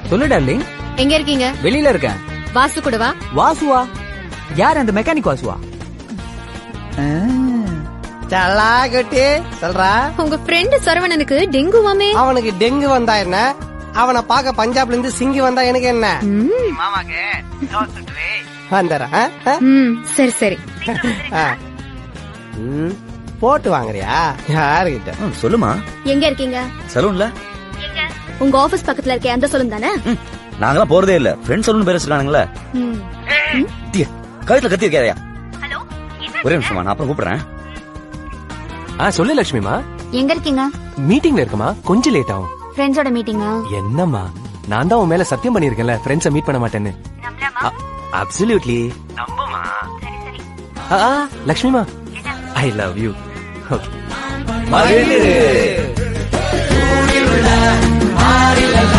சொல்லு டார்லிங் எங்க இருக்கீங்க வெளியில இருக்கேன் வாசு கூடவா வாசுவா யார் அந்த மெக்கானிக் வாசுவா சல்லா குட்டி சொல்றா உங்க ஃப்ரெண்ட் சரவணனுக்கு டெங்குவாமே அவனுக்கு டெங்கு வந்தா என்ன அவனை பார்க்க பஞ்சாப்ல இருந்து சிங்கி வந்தா எனக்கு என்ன ம், வந்துடுறேன் ஆ? ஆ? ம், சரி சரி ஆ. ம், போட்டு வாங்குறியா யாருகிட்ட ம், சொல்லுமா எங்க இருக்கீங்க சலூன்ல உங்க ஆபீஸ் பக்கத்துல இருக்கே அந்த சொல்லும் தானே ம், நாங்கெல்லாம் போறதே இல்ல ஃப்ரெண்ட் சலூன் பேர் வச்சிருக்கானுங்களே ம். டிய, கழுத்துல கத்தி இருக்கியா ஒரே நிமிஷமா நான் அப்புறம் கூப்பிடுறேன் ஆ சொல்லு லட்சுமிமா எங்க இருக்கீங்க மீட்டிங்ல இருக்கமா கொஞ்சம் லேட் ஆகும் ஃப்ரெண்ட்ஸோட மீட்டிங்கா என்னம்மா நான் தான் உன் மேல சத்தியம் பண்ணிருக்கேன்ல ஃப்ரெண்ட்ஸ மீட் பண்ண மாட்டேன்னு அப்சல்யூட்லி நம்புமா லட்சுமிமா ஐ லவ் யூ ஓகே மகளிர்